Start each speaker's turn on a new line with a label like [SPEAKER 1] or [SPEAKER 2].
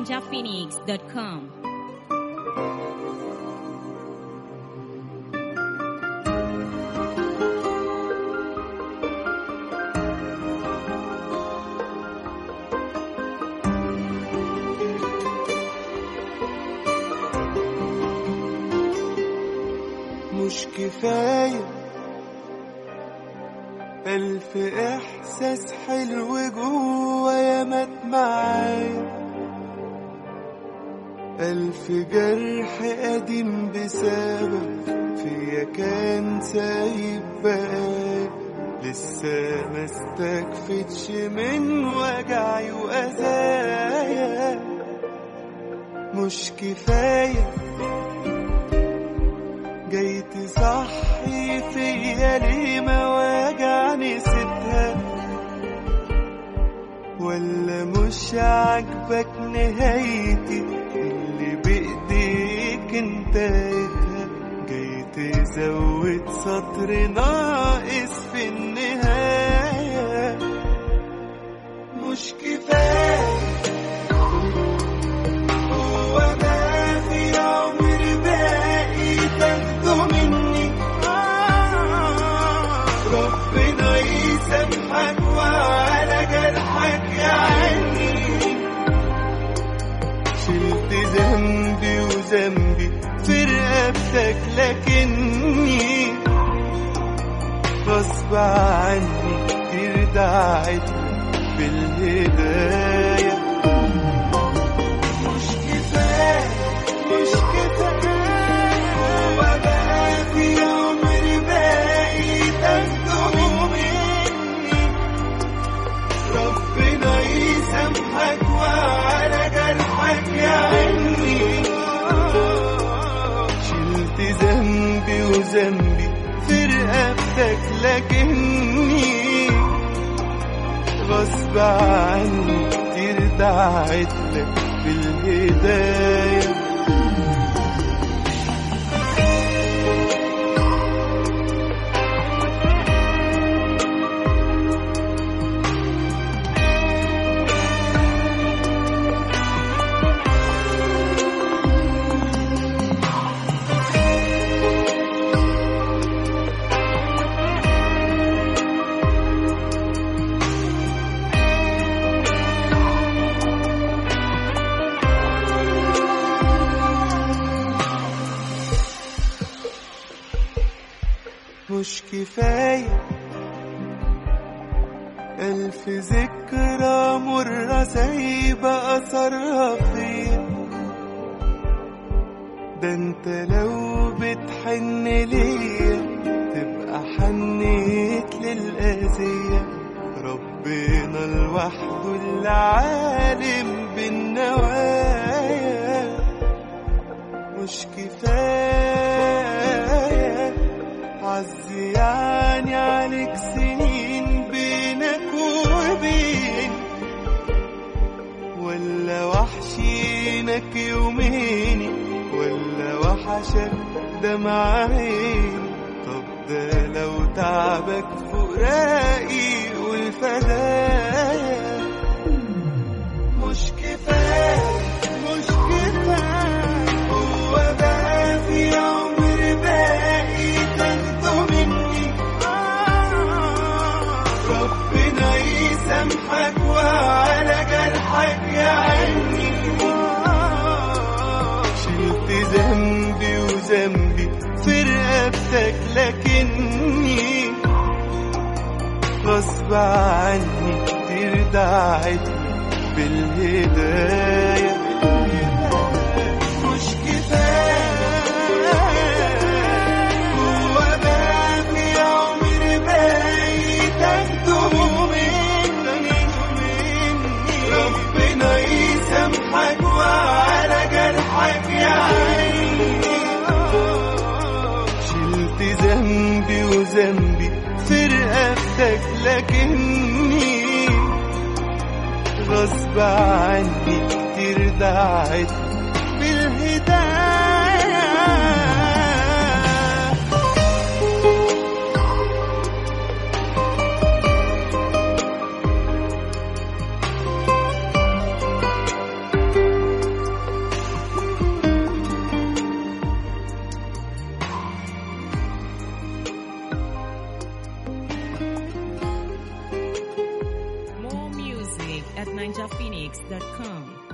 [SPEAKER 1] ninjaphoenix.com.
[SPEAKER 2] مش كفاية ألف إحساس حلو جوايا مات معايا ألف جرح قديم بسبب فيا كان سايب بقى لسه ما استكفتش من وجعي وأذايا مش كفايه جاي تصحي فيا ليه مواجع نسيتها ولا مش عاجبك نهايتي اللي بإيديك انتهيتها جاي تزود سطر ناقص في النهاية مش كفاية هو ما في عمر باقي تاخده مني ربنا يسامحك وعلى جرحك يعني شلت ذنبي وذنبي في رقبتك لكني غصب عني كتير دعيت بالهدايه مش كفاية مش كفاية هو بقى في عمر باقي تاخده مني ربنا يسامحك وعلى جرحك يعني شلت ذنبي وذنبي في رقبتك لكني غصب عني كتير دعيت لك بالهداية مش كفاية ألف ذكرى مرة سايبة أثرها فيا ده انت لو بتحن ليا تبقى حنيت للأذية ربنا لوحده اللي عالم بالنوايا مش كفاية عزي يعني عليك سنين بينك وبين ولا وحشينك يومين ولا وحشك دمع عيني طب ده لو تعبك فراقي والفدايا مش كفاية مش كفاية هو بقى في عمر باقي تاخده مني ربنا يسامحك وعلى جرحك يعني شلت ذنبي وذنبي في رقبتك لكني غصب عني كتير دعيت بالهداية مش كفاية هو بقى في عمر باقي تاخده مني ربنا يسامحك وعلى جرحك يعني شلت ذنبي وذنبي في رقبتك لكني غصب عني كتير دعيت بالهداية
[SPEAKER 1] at ninjaphoenix.com.